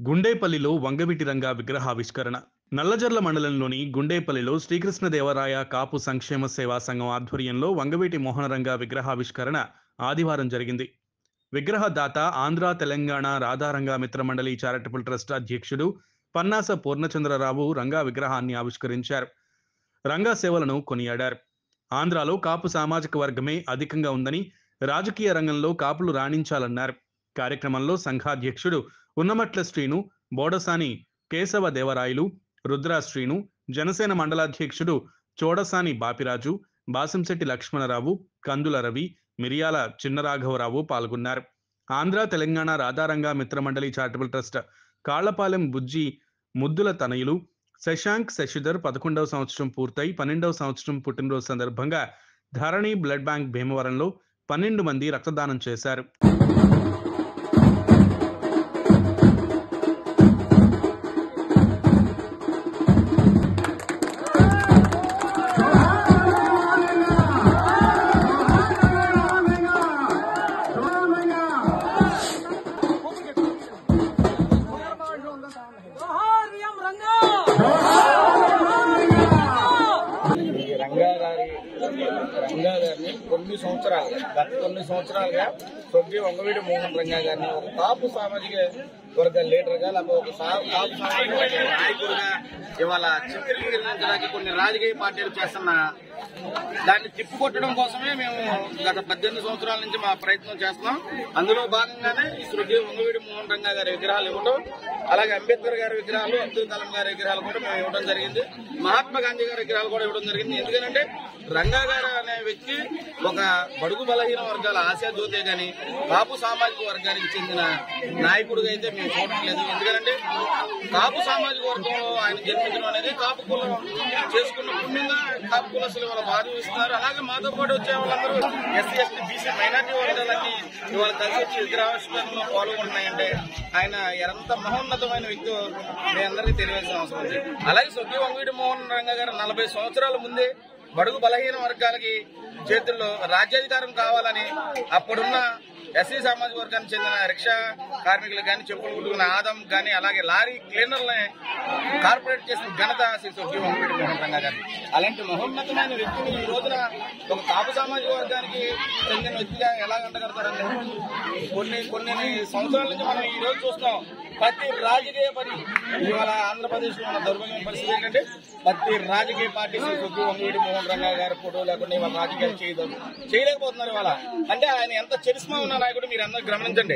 గుండేపల్లిలో వంగవీటి రంగా విగ్రహావిష్కరణ నల్లజర్ల మండలంలోని గుండేపల్లిలో శ్రీకృష్ణదేవరాయ కాపు సంక్షేమ సేవా సంఘం ఆధ్వర్యంలో వంగవీటి మోహనరంగా విగ్రహావిష్కరణ ఆదివారం జరిగింది విగ్రహదాత ఆంధ్ర తెలంగాణ రాధారంగా మిత్రమండలి చారిటబుల్ ట్రస్ట్ అధ్యక్షుడు పన్నాస పూర్ణచంద్రరావు రంగా విగ్రహాన్ని ఆవిష్కరించారు రంగా సేవలను కొనియాడారు ఆంధ్రాలో కాపు సామాజిక వర్గమే అధికంగా ఉందని రాజకీయ రంగంలో కాపులు రాణించాలన్నారు కార్యక్రమంలో సంఘాధ్యక్షుడు ఉన్నమట్ల శ్రీను బోడసాని కేశవ దేవరాయలు రుద్రా శ్రీను జనసేన మండలాధ్యక్షుడు చోడసాని బాపిరాజు బాసంశెట్టి లక్ష్మణరావు కందుల రవి మిరియాల చిన్నరాఘవరావు పాల్గొన్నారు ఆంధ్ర తెలంగాణ రాధారంగా మిత్రమండలి చారిటబుల్ ట్రస్ట్ కాళ్లపాలెం బుజ్జి ముద్దుల తనయులు శశాంక్ శశిధర్ పదకొండవ సంవత్సరం పూర్తయి పన్నెండవ సంవత్సరం పుట్టినరోజు సందర్భంగా ధరణి బ్లడ్ బ్యాంక్ భీమవరంలో పన్నెండు మంది రక్తదానం చేశారు జోహార్ విఎం రంగా ఈ రంగా గారి రంగా గారిని కొన్ని సంవత్సరాలు గత కొన్ని సంవత్సరాలుగా స్వర్గీయ వంగవీడి మోహన్ రంగా గారిని ఒక కాపు సామాజిక వర్గ లీడర్ గా లేకపోతే ఒక సా- కాపు సామాజిక వర్గ నాయకుడిగా ఇవాళ చిత్రీకరించడానికి కొన్ని రాజకీయ పార్టీలు చేస్తున్న దాన్ని తిప్పికొట్టడం కోసమే మేము గత పద్దెనిమిది సంవత్సరాల నుంచి మా ప్రయత్నం చేస్తున్నాం అందులో భాగంగానే ఈ స్మృతి వంగవీడి మోహన్ రంగా గారి విగ్రహాలు ఇవ్వడం అలాగే అంబేద్కర్ గారి విగ్రహాలు అబ్దుల్ కలాం గారి విగ్రహాలు కూడా మేము ఇవ్వడం జరిగింది మహాత్మా గాంధీ గారి విగ్రహాలు కూడా ఇవ్వడం జరిగింది ఎందుకంటే రంగా గారు అనే వ్యక్తి ఒక బడుగు బలహీన వర్గాల ఆశా జ్యోతే గాని కాపు సామాజిక వర్గానికి చెందిన నాయకుడిగా అయితే మేము చూడటం లేదు ఎందుకంటే కాపు సామాజిక వర్గంలో ఆయన జన్మించడం అనేది కాపు కులం చేసుకున్న పుణ్యంగా కాపు కులసులు ఇవాళ భావిస్తున్నారు అలాగే మాతో పాటు వచ్చే వాళ్ళందరూ ఎస్సీ ఎస్టీ బీసీ మైనార్టీ వర్గాలన్నీ ఇవాళ కలిసి వచ్చి విగ్రహావిష్కరణలో పాల్గొంటున్నాయంటే ఆయన ఎంత మహోన్నతమైన వ్యక్తి మీ అందరికీ తెలియాల్సిన అవసరం ఉంది అలాగే స్వర్గీయ వంగవీటి మోహన్ రంగ గారు నలభై సంవత్సరాల ముందే బడుగు బలహీన వర్గాలకి చేతుల్లో రాజ్యాధికారం కావాలని అప్పుడున్న ఎస్సీ సామాజిక వర్గానికి చెందిన రిక్షా కార్మికులు కానీ చెప్పులు కుట్టుకున్న ఆదం కానీ అలాగే లారీ క్లీనర్లని కార్పొరేట్ చేసిన ఘనత శ్రీ స్వర్గీయ వంగవీటి మోహన్ రంగా గారు అలాంటి మహోన్నతమైన వ్యక్తిని ఈ రోజున ఒక కాపు సామాజిక వర్గానికి చెందిన వ్యక్తిగా ఎలా గంటగడతారండి కొన్ని కొన్ని సంవత్సరాల నుంచి మనం ఈ రోజు చూస్తాం ప్రతి రాజకీయ పని ఇవాళ ఆంధ్రప్రదేశ్ లో ఉన్న దౌర్భాగ్య పరిస్థితి ఏంటంటే ప్రతి రాజకీయ పార్టీ శ్రీ సుబ్బు వంగవీడి మోహన్ రంగా గారి ఫోటో లేకుండా ఇవాళ రాజకీయాలు చేయదు చేయలేకపోతున్నారు ఇవాళ అంటే ఆయన ఎంత చరిస్మా ఉన్న నాయకుడు మీరు అందరూ గమనించండి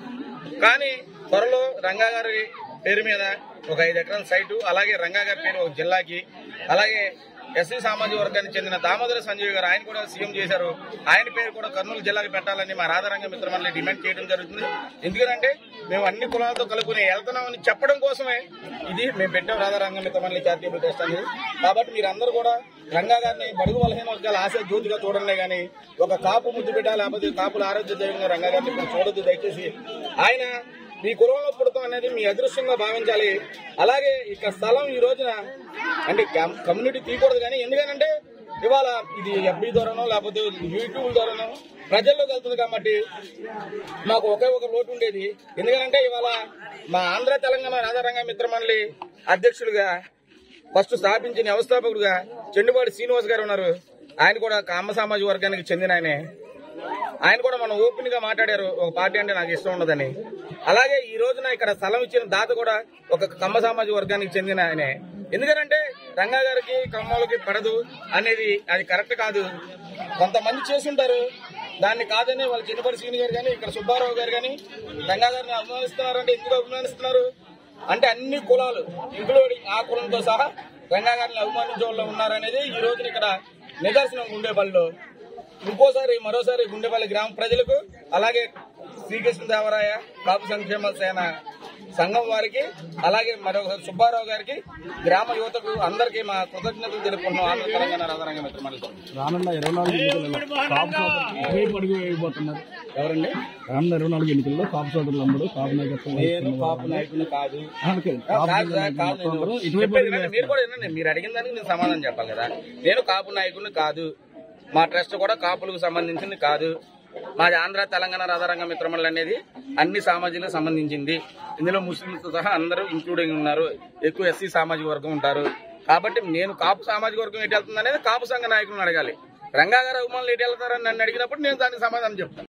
కానీ త్వరలో రంగా గారి పేరు మీద ఒక ఐదు ఎకరాల సైటు అలాగే రంగా గారి పేరు ఒక జిల్లాకి అలాగే ఎస్సీ సామాజిక వర్గానికి చెందిన దామోదర సంజయ్ గారు ఆయన కూడా సీఎం చేశారు ఆయన పేరు కూడా కర్నూలు జిల్లాకి పెట్టాలని మా రాధారంగ మిత్రమల్ని డిమాండ్ చేయడం జరుగుతుంది ఎందుకంటే మేము అన్ని కులాలతో కలుపుకుని వెళ్తున్నామని చెప్పడం కోసమే ఇది మేము పెట్టాం రాధారంగ మిత్రమల్ని చారిటబుల్ ట్రస్ట్ అనేది కాబట్టి మీరందరూ కూడా రంగా గారిని బడుగు బలహీన వర్గాల ఆశ జ్యోతిగా చూడండి కానీ ఒక కాపు ముద్దు బిడ్డ లేకపోతే కాపుల ఆరోగ్య దైవంగా రంగా గారిని ఇప్పుడు చూడొద్దు దయచేసి ఆయన మీ కులంలో పుడతాం అనేది మీ అదృష్టంగా భావించాలి అలాగే ఇక స్థలం ఈ రోజున అంటే కమ్- కమ్యూనిటీ తీయకూడదు కానీ ఎందుకంటే ఇవాళ ఇది ఎఫ్బీ ద్వారానో లేకపోతే యూట్యూబ్ ద్వారానో ప్రజల్లోకి వెళ్తుంది కాబట్టి మాకు ఒకే ఒక లోటు ఉండేది ఎందుకంటే ఇవాళ మా ఆంధ్ర తెలంగాణ రాధారంగ మిత్రమండలి అధ్యక్షుడిగా ఫస్ట్ స్థాపించిన వ్యవస్థాపకుడుగా చెండుబాటి శ్రీనివాస్ గారు ఉన్నారు ఆయన కూడా కామ సామాజిక వర్గానికి చెందిన ఆయనే ఆయన కూడా మనం ఓపెన్ గా మాట్లాడారు ఒక పార్టీ అంటే నాకు ఇష్టం ఉండదని అలాగే ఈ రోజున ఇక్కడ స్థలం ఇచ్చిన దాత కూడా ఒక కమ్మ సామాజిక వర్గానికి చెందిన ఆయనే ఎందుకంటే రంగా గారికి కమ్మలకి పడదు అనేది అది కరెక్ట్ కాదు కొంతమంది చేసుంటారు దాన్ని కాదని వాళ్ళ చిన్నపడి శ్రీని గారు కానీ ఇక్కడ సుబ్బారావు గారు కానీ రంగా గారిని అభిమానిస్తున్నారు అంటే ఎందుకు అభిమానిస్తున్నారు అంటే అన్ని కులాలు ఇంక్లూడింగ్ ఆ కులంతో సహా రంగా గారిని అభిమానించే వాళ్ళు ఉన్నారనేది ఈ రోజున ఇక్కడ నిదర్శనం గుండేపల్లిలో ఇంకోసారి మరోసారి గుండెపల్లి గ్రామ ప్రజలకు అలాగే శ్రీకృష్ణదేవరాయ కాపు సంక్షేమ సేన సంఘం వారికి అలాగే మరొకసారి సుబ్బారావు గారికి గ్రామ యువతకు అందరికీ మా కృతజ్ఞతలు తెలుపుకుంటున్నాం ఆంధ్ర తెలంగాణ రాధారంగ మిత్రమండలి రానున్న ఇరవై నాలుగు ఎన్నికలలో కాపు సోదరులు ఇటువైపు అడుగు వేయబోతున్నారు ఎవరండి రానున్న ఇరవై నాలుగు ఎన్నికల్లో కాపు సోదరులు అందరూ కాపు నాయకత్వం నేను వహిస్తున్న కాపు నాయకుని కాదు అందుకే కాదు కాపు సార్, కాదు నాయకత్వం అందరూ నేను. ఇటువైపు చెప్పేది అడుగు వినండి, మీరు కూడా వినండి మీరు అడిగిన దానికి నేను సమాధానం చెప్పాలి కదా నేను కాపు నాయకుని కాదు మా ట్రస్ట్ కూడా కాపులకు సంబంధించింది కాదు మాది ఆంధ్ర తెలంగాణ రాధారంగ మిత్రమండలి అనేది అన్ని సామాజికలకు సంబంధించింది ఇందులో ముస్లింస్ సహా అందరూ ఇంక్లూడింగ్ ఉన్నారు ఎక్కువ ఎస్సీ సామాజిక వర్గం ఉంటారు కాబట్టి నేను కాపు సామాజిక వర్గం ఎటు వెళ్తుంది అనేది కాపు సంఘ నాయకులను అడగాలి రంగా గారు అభిమానులు ఎటు వెళ్తారని నన్ను అడిగినప్పుడు నేను దానికి సమాధానం చెప్తాను